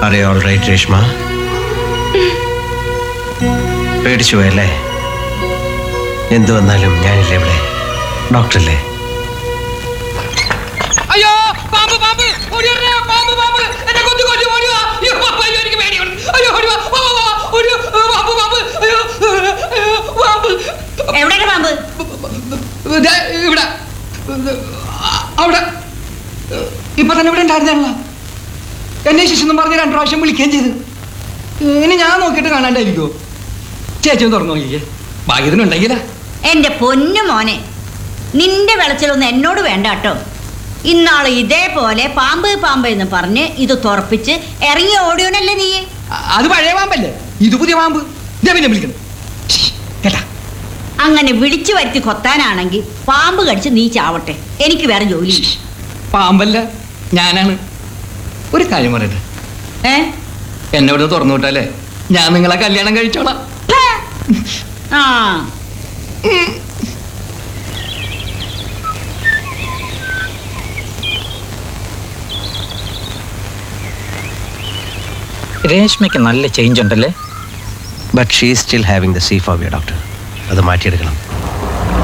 അറിയോ all right Reshma പേടിച്ചു പോയല്ലേ എന്തു വന്നാലും ഞാനില്ലേ ഇവിടെ ഡോക്ടറല്ലേ അയ്യോ പാമ്പ് പാമ്പ് ഓടി വരണേ, പാമ്പ് പാമ്പ് എന്നെ കൊന്നു കൊന്നു ഓടി വാ അയ്യോ പാമ്പ് അയ്യോ എനിക്ക് പേടിയാണ് അയ്യോ ഓടി വാ വാ, വാ, വാ. ഓടി വാ. പാമ്പ് പാമ്പ് അയ്യോ അയ്യോ, പാമ്പ് എവിടെയാണ് പാമ്പ് ദേ, ഇവിടെ അവിടെ ഇപ്പൊ തന്നെ ഇവിടെ ഉണ്ടായിരുന്നല്ല എന്നെ ശിശുന്നും പറഞ്ഞ് രണ്ടു പ്രാവശ്യം വിളിക്കുകയും ചെയ്തു ഇനി ഞാൻ നോക്കിയിട്ട് കാണാണ്ടായിരിക്കോ ചേച്ചി ഒന്ന് തുറന്നു നോക്കിക്കേ ഭാഗ്യത്തിനുണ്ടെങ്കിലാ എന്റെ പൊന്നു മോനെ നിന്റെ വിളച്ചിലൊന്നും എന്നോട് വേണ്ട കേട്ടോ ഇന്നാള് ഇതേപോലെ പാമ്പ് പാമ്പ് എന്ന് പറഞ്ഞ് ഇത് തുറപ്പിച്ച് ഇറങ്ങി ഓടിയോനല്ലേ നീ അ- അത് പഴയ പാമ്പല്ലേ ഇത് പുതിയ പാമ്പ് ഇതേ പിന്നെ വിളിക്കണം ശ്ശ്, കേട്ടാ അങ്ങനെ വിളിച്ചു വരുത്തി കൊത്താനാണെങ്കിൽ പാമ്പ് കടിച്ച് നീ ചാവട്ടെ എനിക്ക് വേറെ ജോലി പാമ്പല്ല ഞാനാണ് ഒരു കാര്യം പറയട്ടെ ഏ എന്നെ ഇവിടെ തുറന്നു വിട്ടാലേ ഞാൻ നിങ്ങളെ കല്യാണം കഴിച്ചോളാം ഫേ. ആ രേഷ്മയ്ക്ക് നല്ല ചേഞ്ച് ഉണ്ടല്ലേ but she still having the sea phobia doctor അത് മാറ്റിയെടുക്കണം